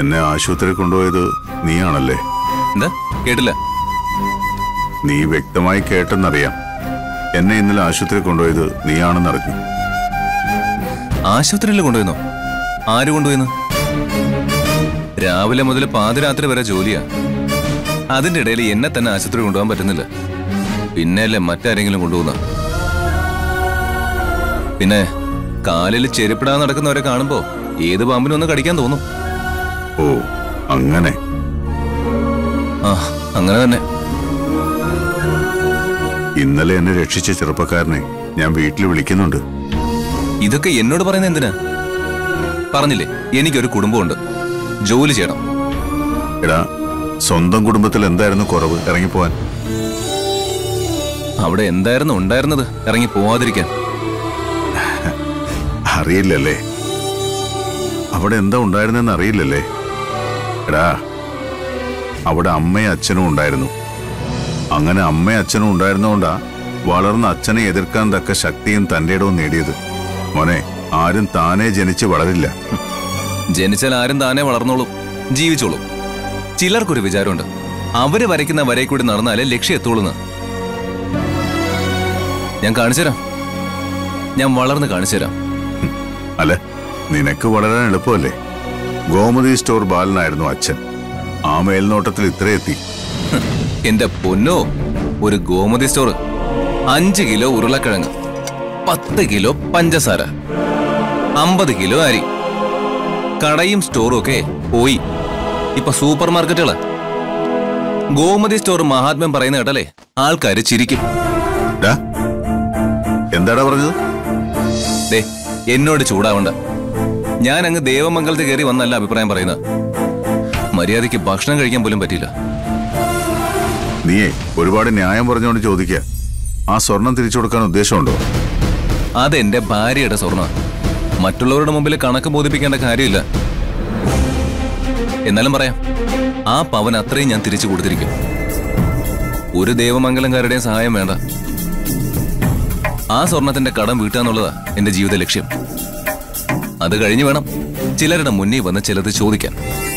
എന്നെ ആശുപത്രി കൊണ്ടുപോയത് നീയാണല്ലേ എന്താ കേട്ടില്ല നീ വ്യക്തമായി കേട്ടെന്നറിയാം എന്നെ ഇന്നലെ ആശുപത്രി കൊണ്ടുപോയത് നീയാണെന്നറിഞ്ഞു ആശുപത്രിയിൽ കൊണ്ടുപോയെന്നോ ആര് കൊണ്ടുപോയെന്ന് രാവിലെ മുതൽ പാതിരാത്രി വരെ ജോലിയാ അതിന്റെ ഇടയിൽ എന്നെ തന്നെ ആശുപത്രി കൊണ്ടുപോകാൻ പറ്റുന്നില്ല പിന്നെയല്ലേ മറ്റാരെങ്കിലും കൊണ്ടുപോകുന്ന പിന്നെ കാലിൽ ചെരുപ്പിടാൻ നടക്കുന്നവരെ കാണുമ്പോ ഏത് പാമ്പിനും ഒന്ന് കടിക്കാൻ തോന്നും ഓ അങ്ങനെ ആ അങ്ങനെ തന്നെ ഇന്നലെ എന്നെ രക്ഷിച്ച ചെറുപ്പക്കാരനെ ഞാൻ വീട്ടിൽ വിളിക്കുന്നുണ്ട് ഇതൊക്കെ എന്നോട് പറയുന്നത് എന്തിനാ പറഞ്ഞില്ലേ എനിക്കൊരു കുടുംബമുണ്ട് ജോലി ചെയ്യണം എടാ സ്വന്തം കുടുംബത്തിൽ എന്തായിരുന്നു കുറവ് ഇറങ്ങിപ്പോവാൻ അവിടെ എന്തായിരുന്നു ഉണ്ടായിരുന്നത് ഇറങ്ങി പോവാതിരിക്കാൻ അറിയില്ലല്ലേ അവിടെ എന്താ ഉണ്ടായിരുന്നെന്ന് അറിയില്ലല്ലേ എടാ അവിടെ അമ്മയും അച്ഛനും ഉണ്ടായിരുന്നു അങ്ങനെ അമ്മയും അച്ഛനും ഉണ്ടായിരുന്നോണ്ടാ വളർന്ന അച്ഛനെ എതിർക്കാൻ തക്ക ശക്തിയും തന്റെ ഇടവും നേടിയത് മോനെ ആരും താനേ ജനിച്ച് വളരില്ല ജനിച്ചാൽ ആരും താനെ വളർന്നോളും ജീവിച്ചോളും ചിലർക്കൊരു വിചാരമുണ്ട് അവര് വരയ്ക്കുന്ന വരയിൽ കൂടി നടന്നാലേ ലക്ഷ്യം എത്തുള്ളൂന്ന് ഞാൻ കാണിച്ചുതരാം ഞാൻ വളർന്ന് കാണിച്ചുതരാം അല്ല നിനക്ക് വളരാൻ എളുപ്പമല്ലേ ഗോമതി സ്റ്റോർ ബാലനായിരുന്നു അച്ഛൻ ആ മേൽനോട്ടത്തിൽ ഇത്ര എത്തി എന്റെ പൊന്നോ ഒരു ഗോമതി സ്റ്റോർ അഞ്ച് കിലോ ഉരുളക്കിഴങ്ങ് പത്ത് കിലോ പഞ്ചസാര അമ്പത് കിലോ അരി കടയും സ്റ്റോറും ഒക്കെ പോയി ഇപ്പൊ സൂപ്പർ മാർക്കറ്റുകളാ ഗോമതി സ്റ്റോർ മഹാത്മ്യം പറയുന്ന കേട്ടല്ലേ ആൾക്കാര് ചിരിക്കും ഡാ, എന്താടാ പറഞ്ഞത് ദേ എന്നോട് ചൂടാവണ്ട ഞാൻ അങ്ങ് ദേവമംഗലത്ത് കയറി വന്നല്ല അഭിപ്രായം പറയുന്നത് മര്യാദയ്ക്ക് ഭക്ഷണം കഴിക്കാൻ പോലും പറ്റില്ല നീയേ ഒരുപാട് ന്യായം പറഞ്ഞുകൊണ്ട് ചോദിക്കുക ആ സ്വർണം തിരിച്ചു കൊടുക്കാൻ ഉദ്ദേശമുണ്ടോ അതെന്റെ ഭാര്യയുടെ സ്വർണ്ണ മറ്റുള്ളവരുടെ മുമ്പിൽ കണക്ക് ബോധിപ്പിക്കേണ്ട കാര്യമില്ല എന്നാലും പറയാം ആ പവൻ അത്രയും ഞാൻ തിരിച്ചു കൊടുത്തിരിക്കും ഒരു ദേവമംഗലംകാരുടെയും സഹായം വേണ്ട ആ സ്വർണത്തിന്റെ കടം വീട്ടാന്നുള്ളതാ എന്റെ ജീവിത ലക്ഷ്യം അത് കഴിഞ്ഞു വേണം ചിലരുടെ മുന്നിൽ വന്ന് ചിലത് ചോദിക്കാൻ